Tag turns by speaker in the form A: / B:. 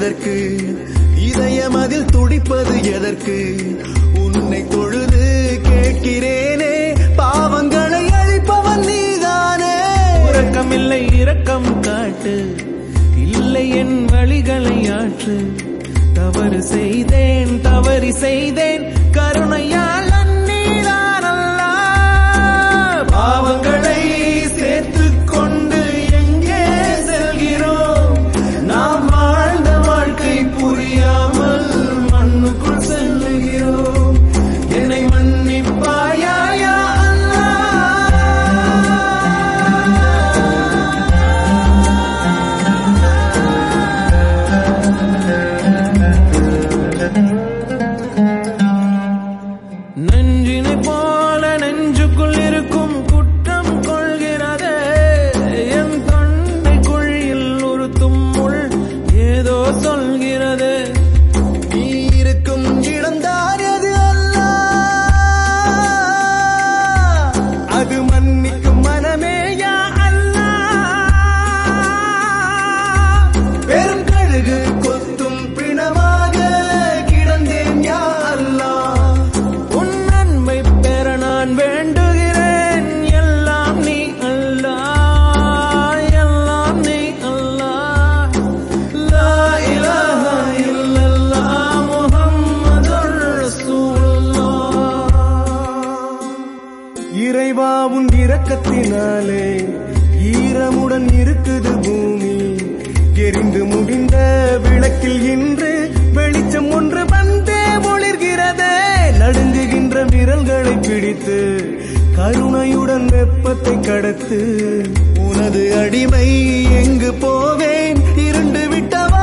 A: எதற்கு இதயம் அதில் துடிப்பது எதற்கு உன்னை தொழுது கேட்கிறேனே பாவங்களை அழிப்பவன் நீதானே
B: உறக்கமில்லை இரக்கம் காட்டு இல்லை என் வழிகளை ஆற்று தவறு செய்தேன் தவறி செய்தேன் கருணையால் நீதான் அல்லாஹ்.
A: பாவங்களை சேர்த்துக் கொண்டு எங்கே செல்கிறோம் நாம் வாழ்ந்த வாழ்க்கை புரியாமல் மண்ணுக்குள் செல்லுகிறோம் என்னை மன்னிப்பாயா யா அல்லாஹ்?
B: நெஞ்சினை போல நெஞ்சுக்குள் இருக்கும் குற்றம் கொள்கிறதே என் தொண்டை குழியில் உறுத்தும் முள் ஏதோ சொல்கிறது
A: நீ இருக்கும் இடம்தான் அது அல்ல அது மன்னிக்கும் மனமே யா அல்லாஹ் பெரும் கழுகு கொத்தும் பிணமாக கிடந்தேன் யா அல்லாஹ்
B: உன் நன்மை பெற நான் வேண்டுகிறேன் எல்லாம் நீ அல்லாஹ் எல்லாம் நீ அல்லாஹ் லா இலாஹா இல்லல்லாஹ் முஹம்மதுர் ரசூலுல்லாஹ்
A: இறைவா உன் இரக்கத்தினாலே ஈரமுடன் இருக்குது பூமி எரிந்து முடிந்த விளக்கில் இன்று வெளிச்சம் ஒன்று வந்தே ஒளிர்கிறதே நடுங்குகின்ற விரல்களை பிடித்து கருணையுடன் வெப்பத்தை கடத்து உனது அடிமை எங்கு போவேன் இருண்டு விட்ட